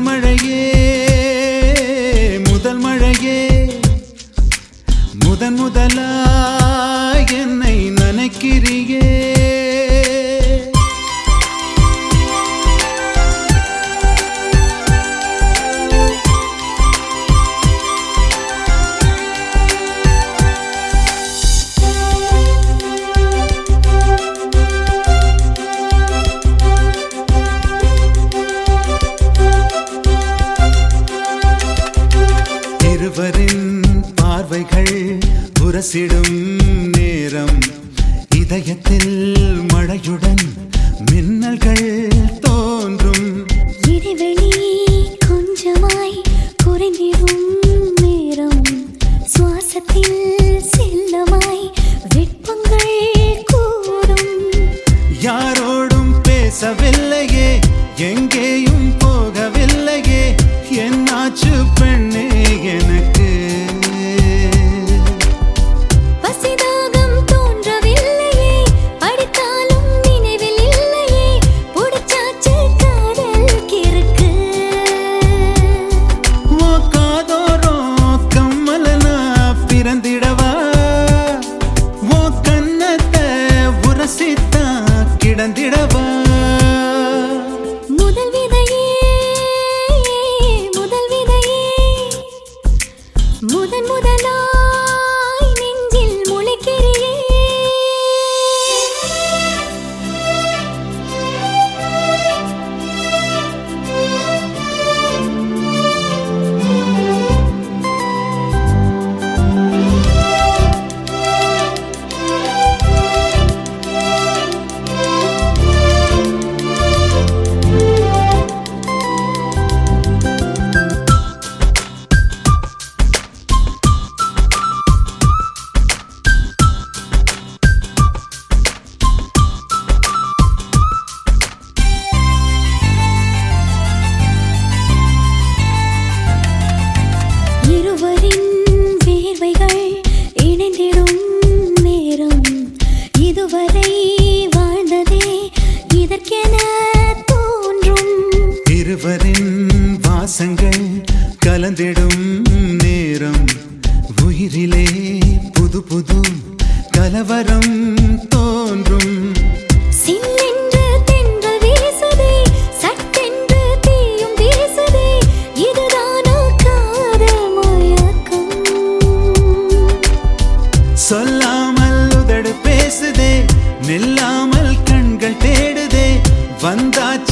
மழையே முதல் மழையே முதன் முதலா என்னை நனைக்கிறியே இருவரின் பார்வைகள் உரசிடும் நேரம் இதயத்தில் மழையுடன் மின்னல்கள் தோன்றும் இடைவெளி கொஞ்சமாய் குறைந்திடும் நேரம் சுவாசத்தில் செல்லமாய் வெப்பங்கள் கூடும் யாரோடும் பேசவில்லையே எங்கேயும் போகவில்லையே என்னாச்சு பெண்ணே எனக்கு பசிதாகம் தோன்றவில்லையே படித்தாலும் நினைவில் இல்லையே புடிச்சாச்சு காதல் கிறுக்கு ஓ காதோரோ கம்மலனா பிறந்திடவா ஓ கண்ணத்தை உரசித்தா கிடந்திடவா முதல் விதையே முதல் விதையே முதன் முதலாய் நெஞ்சில் முளைக்கிறியே இருவரின் வேர்வைகள் இணைந்திடும் நேரம் இதுவரை வாழ்ந்ததே இதற்கென தோன்றும் இருவரின் வாசங்கள் கலந்திடும் நேரம் உயிரிலே புது புது கலவரம் தோன்றும் சில்லென்று தென்றல் வீசுதே சட்டென்று தீயும் வீசுதே இதுதானா காதல் மயக்கம் சொல்லாமல் உதடு பேசுதே நில்லாமல் கண்கள் தேடுதே வந்தாச்சு